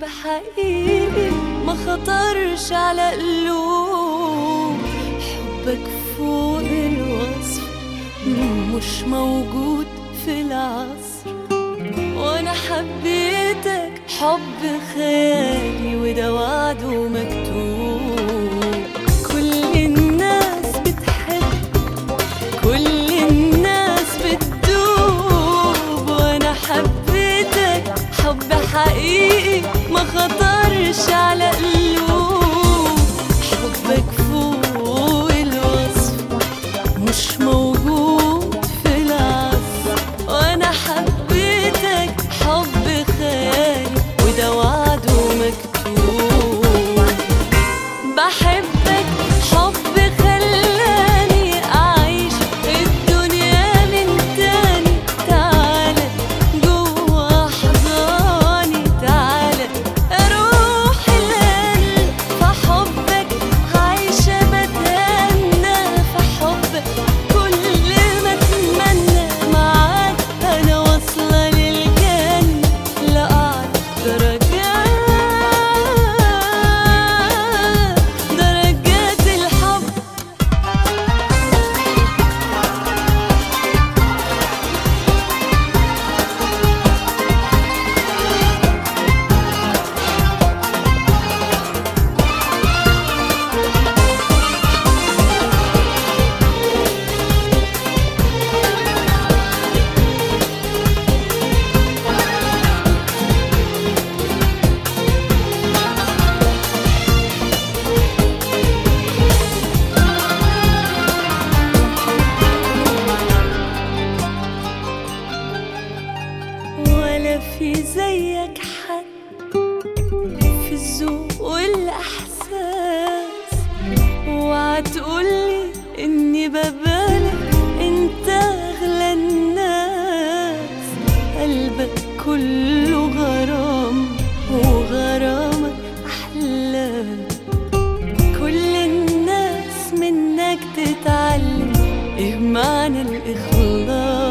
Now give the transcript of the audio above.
حب حقيقي ما خطرش على قلوب حبك فوق الوصف مش موجود في العصر وانا حبيتك حب خيالي وده وعد ومكتوب كل الناس بتحب كل الناس بتدوب وانا حبيتك حب حقيقي ما خطرش على قلوب حبك فوق الوصف مش موجود في العصر وانا حبيتك حب خيالي وده وعد ومكتوب بحبك حب خلاني أعيش الدنيا من تاني تعالى جوا أحضاني تعالى أروح القلب فحبك عايشة بتهنى فحبك كل ما أتمنى معاك أنا واصلة للجنة لأعلى درجات درجات الحب ولا في زيك حد في الذوق والإحساس وهتقولي إني ببالغ أنت أغلى الناس قلبك كله غرام وغرامك أحلام كل الناس منك تتعلم إيه معنى الإخلاص